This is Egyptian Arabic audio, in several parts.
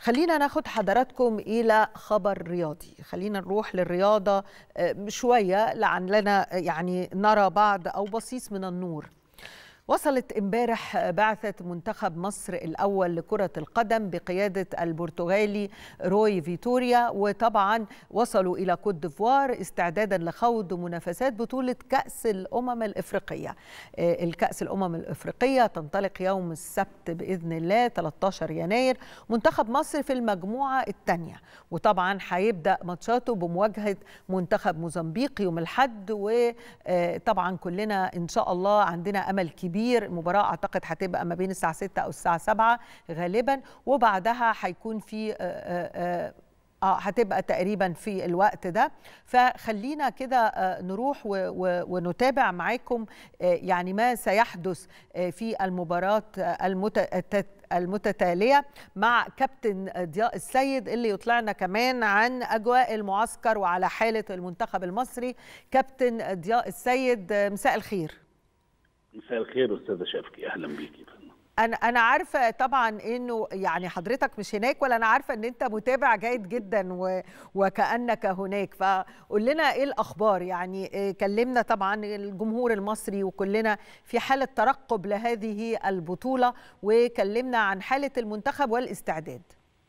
خلينا ناخد حضراتكم إلى خبر رياضي خلينا نروح للرياضة شوية لعلنا يعني نرى بعض أو بصيص من النور وصلت امبارح بعثة منتخب مصر الأول لكرة القدم بقيادة البرتغالي روي فيتوريا وطبعا وصلوا إلى كوت ديفوار استعدادا لخوض منافسات بطولة كأس الأمم الإفريقية الكأس الأمم الإفريقية تنطلق يوم السبت بإذن الله 13 يناير منتخب مصر في المجموعة الثانية وطبعا هيبدأ ماتشاته بمواجهة منتخب موزمبيق يوم الحد وطبعا كلنا إن شاء الله عندنا أمل كبير كبير المباراة أعتقد هتبقى ما بين الساعة 6 أو الساعة 7 غالبا وبعدها هيكون في اه هتبقى تقريبا في الوقت ده فخلينا كده نروح ونتابع معاكم يعني ما سيحدث في المباراة المتتالية مع كابتن ضياء السيد اللي يطلعنا كمان عن أجواء المعسكر وعلى حالة المنتخب المصري كابتن ضياء السيد مساء الخير مساء الخير استاذه شفقي اهلا بيكي انا انا عارفه طبعا انه يعني حضرتك مش هناك ولا انا عارفه ان انت متابع جيد جدا و... وكانك هناك فقول لنا ايه الاخبار يعني كلمنا طبعا الجمهور المصري وكلنا في حاله ترقب لهذه البطوله وكلمنا عن حاله المنتخب والاستعداد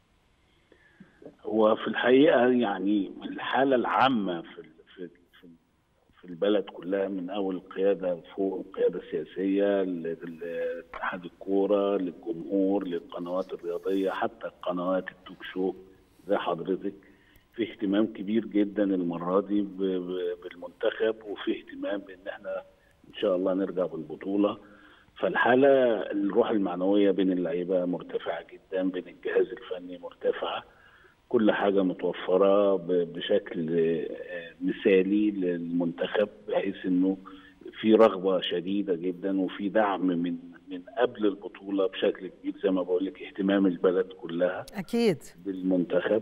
هو في الحقيقه يعني الحاله العامه في في البلد كلها من اول القياده فوق القياده السياسيه لاتحاد الكوره للجمهور للقنوات الرياضيه حتى قنوات التوك شو زي حضرتك في اهتمام كبير جدا المره دي بالمنتخب وفي اهتمام بان احنا ان شاء الله نرجع بالبطوله فالحاله الروح المعنويه بين اللعيبه مرتفعه جدا بين الجهاز الفني مرتفعه كل حاجة متوفرة بشكل مثالي للمنتخب بحيث انه في رغبة شديدة جدا وفي دعم من من قبل البطولة بشكل كبير زي ما بقول لك اهتمام البلد كلها أكيد بالمنتخب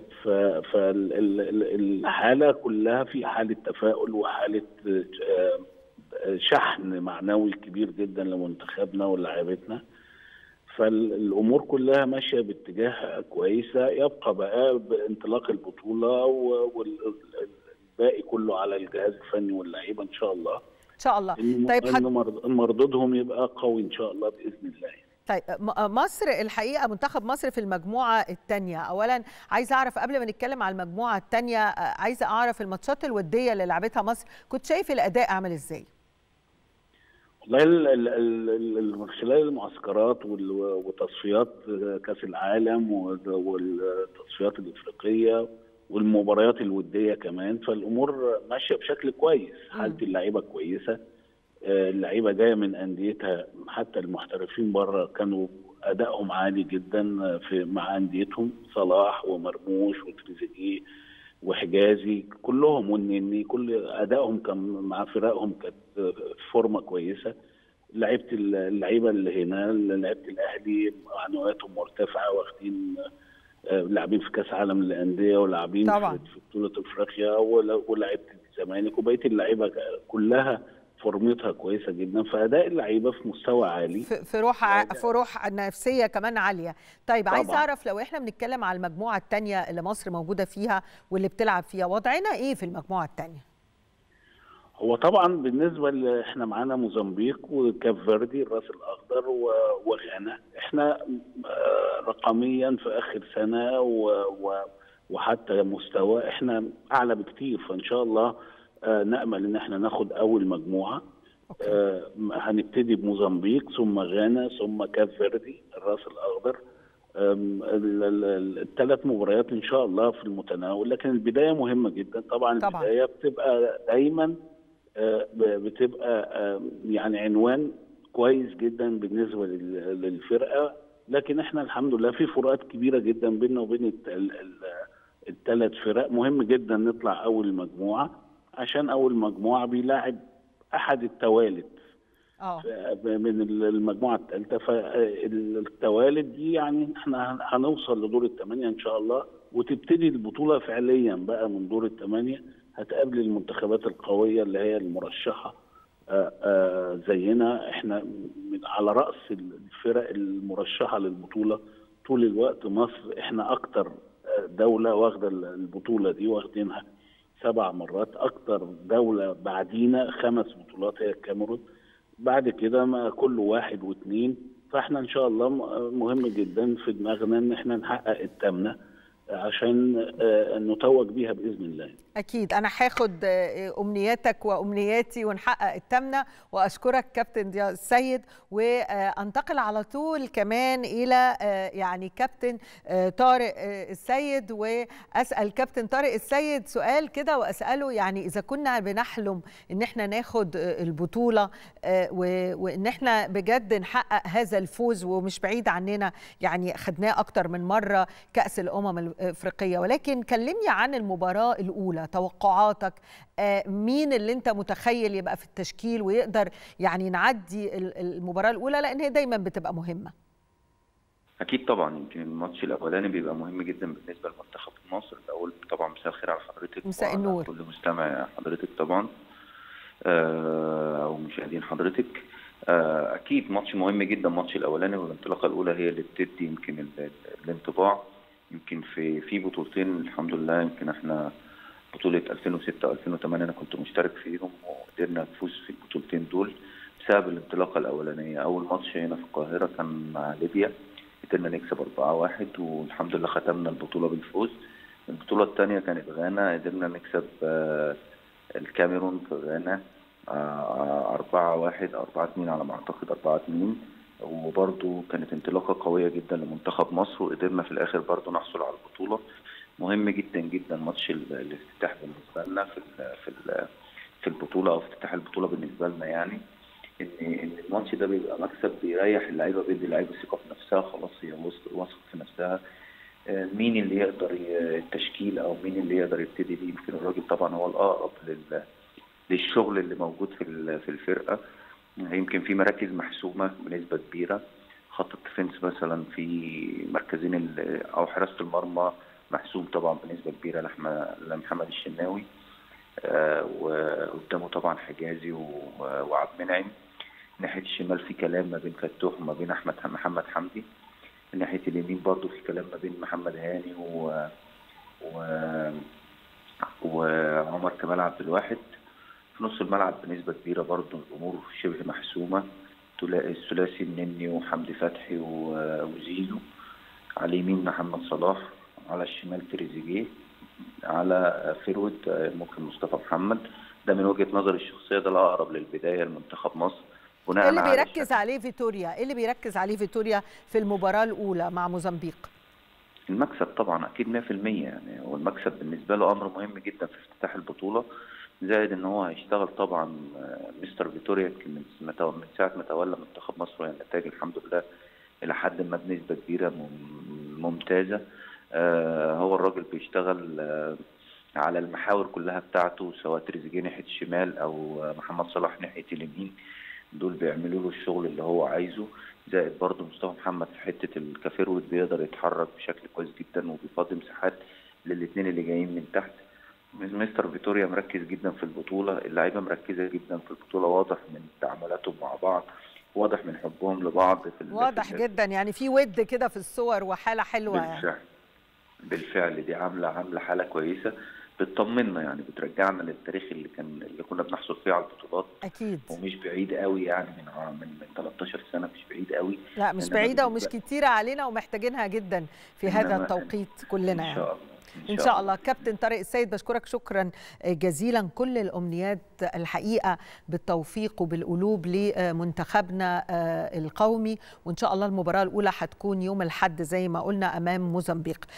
فالحالة كلها في حالة تفاؤل وحالة شحن معنوي كبير جدا لمنتخبنا ولاعيبتنا فالامور كلها ماشيه باتجاه كويسه يبقى بقى بانطلاق البطوله والباقي كله على الجهاز الفني واللعيبه ان شاء الله ان شاء الله طيب حد... مردودهم يبقى قوي ان شاء الله باذن الله طيب مصر الحقيقه منتخب مصر في المجموعه الثانيه اولا عايزه اعرف قبل ما نتكلم على المجموعه الثانيه عايزه اعرف الماتشات الوديه اللي لعبتها مصر كنت شايف الاداء عامل ازاي والله خلال المعسكرات وتصفيات كاس العالم والتصفيات الافريقيه والمباريات الوديه كمان فالامور ماشيه بشكل كويس حاله اللعيبه كويسه اللعيبه جايه من انديتها حتى المحترفين بره كانوا ادائهم عالي جدا في مع انديتهم صلاح ومرموش وتريزيجيه وحجازي كلهم والنني كل ادائهم كان مع فرقهم كانت فورمه كويسه لعيبه اللعيبه اللي هنا لعيبه الاهلي معنوياتهم مرتفعه واخدين لاعبين في كاس عالم للانديه ولاعبين طبعا. في بطوله افريقيا ولعيبه الزمالك وبقيه اللعيبه كلها فورمتها كويسه جدا فاداء اللعيبه في مستوى عالي في روح ع... في روح نفسيه كمان عاليه طيب طبعا. عايز اعرف لو احنا بنتكلم على المجموعه الثانيه اللي مصر موجوده فيها واللي بتلعب فيها وضعنا ايه في المجموعه الثانيه هو طبعا بالنسبه ل... احنا معانا موزمبيق وكاف فيردي الراس الاخضر و... وغانا احنا رقميا في اخر سنه و... و... وحتى مستوى احنا اعلى بكتير فان شاء الله آه نامل ان احنا ناخد اول مجموعه آه هنبتدي بموزمبيق ثم غانا ثم كاب فيردي الراس الاخضر الثلاث مباريات ان شاء الله في المتناول لكن البدايه مهمه جدا طبعا, طبعا. البدايه بتبقى دايما آه بتبقى يعني عنوان كويس جدا بالنسبه للفرقه لكن احنا الحمد لله في فروقات كبيره جدا بيننا وبين الثلاث فرق مهم جدا نطلع اول مجموعه عشان اول مجموعه بيلاعب احد التوالد اه من المجموعه الثالثه فالتوالد دي يعني احنا هنوصل لدور الثمانيه ان شاء الله وتبتدي البطوله فعليا بقى من دور الثمانيه هتقابل المنتخبات القويه اللي هي المرشحه آآ آآ زينا احنا من على راس الفرق المرشحه للبطوله طول الوقت مصر احنا اكتر دوله واخده البطوله دي واخدينها سبع مرات اكتر دوله بعدينا خمس بطولات هي الكاميرون بعد كده ما كل واحد واثنين فاحنا ان شاء الله مهم جدا في دماغنا ان احنا نحقق التامنه عشان نتوج بيها باذن الله اكيد انا هاخد امنياتك وامنياتي ونحقق التامنه واشكرك كابتن ضياء السيد وانتقل على طول كمان الى يعني كابتن طارق السيد واسال كابتن طارق السيد سؤال كده واساله يعني اذا كنا بنحلم ان احنا ناخد البطوله وان احنا بجد نحقق هذا الفوز ومش بعيد عننا يعني خدناه اكتر من مره كاس الامم الافريقيه ولكن كلمني عن المباراه الاولى توقعاتك مين اللي انت متخيل يبقى في التشكيل ويقدر يعني نعدي المباراه الاولى لان هي دايما بتبقى مهمه اكيد طبعا يمكن الماتش الاولاني بيبقى مهم جدا بالنسبه لمنتخب مصر الاول طبعا مساء الخير على حضرتك مساء النور كل مستمع حضرتك طبعا او مشاهدين حضرتك اكيد ماتش مهم جدا الماتش الاولاني والانطلاقه الاولى هي اللي بتدي يمكن الانطباع يمكن في في بطولتين الحمد لله يمكن احنا بطولة 2006 و2008 أنا كنت مشترك فيهم وقدرنا نفوز في البطولتين دول بسبب الانطلاقة الأولانية أول ماتش هنا في القاهرة كان مع ليبيا قدرنا نكسب 4-1 والحمد لله ختمنا البطولة بالفوز البطولة الثانية كانت غانا قدرنا نكسب الكاميرون في غانا 4-1 4-2 على ما أعتقد 4-2 وبرضه كانت انطلاقه قويه جدا لمنتخب مصر وقدرنا في الاخر برضه نحصل على البطوله مهم جدا جدا ماتش الافتتاح بالنسبه لنا في ال في ال في البطوله او افتتاح البطوله بالنسبه لنا يعني ان ان الماتش ده بيبقى مكسب بيريح اللعيبه بيدي اللعيبه ثقه في نفسها خلاص هي واثقه في نفسها مين اللي يقدر التشكيل او مين اللي يقدر يبتدي بيه يمكن الراجل طبعا هو الاقرب لل للشغل اللي موجود في في الفرقه يمكن في مراكز محسومه بنسبه كبيره خط الديفنس مثلا في مركزين او حراسه المرمى محسوم طبعا بنسبه كبيره لمحمد الشناوي آه وقدامه طبعا حجازي وعبد المنعم ناحيه الشمال في كلام ما بين فتوح وما بين احمد محمد حمدي ناحيه اليمين برضو في كلام ما بين محمد هاني و, و... وعمر كمال عبد الواحد في نص الملعب بنسبه كبيره برضو الامور شبه محسومه الثلاثي النني وحمدي فتحي وزيزو على اليمين محمد صلاح على الشمال تريزيجيه على فرود ممكن مصطفى محمد ده من وجهه نظري الشخصيه ده الاقرب للبدايه لمنتخب مصر بناء ايه اللي بيركز عليه فيتوريا ايه اللي بيركز عليه فيتوريا في المباراه الاولى مع موزمبيق المكسب طبعا اكيد 100% يعني هو المكسب بالنسبه له امر مهم جدا في افتتاح البطوله زائد ان هو هيشتغل طبعا مستر فيتوريا من من ساعه ما تولى منتخب مصر يعني النتائج الحمد لله الى حد ما بنسبه كبيره ممتازه هو الراجل بيشتغل على المحاور كلها بتاعته سواء تريزيجيه ناحيه الشمال او محمد صلاح ناحيه اليمين دول بيعملوا له الشغل اللي هو عايزه زائد برضه مصطفى محمد في حته الكافيرويد بيقدر يتحرك بشكل كويس جدا وبيفضي مساحات للاثنين اللي جايين من تحت مستر فيتوريا مركز جدا في البطوله اللعيبه مركزه جدا في البطوله واضح من تعاملاتهم مع بعض واضح من حبهم لبعض في واضح في جدا يعني في ود كده في الصور وحاله حلوه بالفعل يعني. بالفعل دي عامله عامله حاله كويسه بتطمنا يعني بترجعنا للتاريخ اللي كان اللي كنا بنحصل فيه على البطولات اكيد ومش بعيد قوي يعني من من, من 13 سنه مش بعيد قوي لا مش بعيده ومش كتيره علينا ومحتاجينها جدا في هذا التوقيت كلنا ان شاء الله يعني. ان شاء الله كابتن طارق السيد بشكرك شكرا جزيلا كل الامنيات الحقيقه بالتوفيق وبالقلوب لمنتخبنا القومي وان شاء الله المباراه الاولى هتكون يوم الاحد زي ما قلنا امام موزمبيق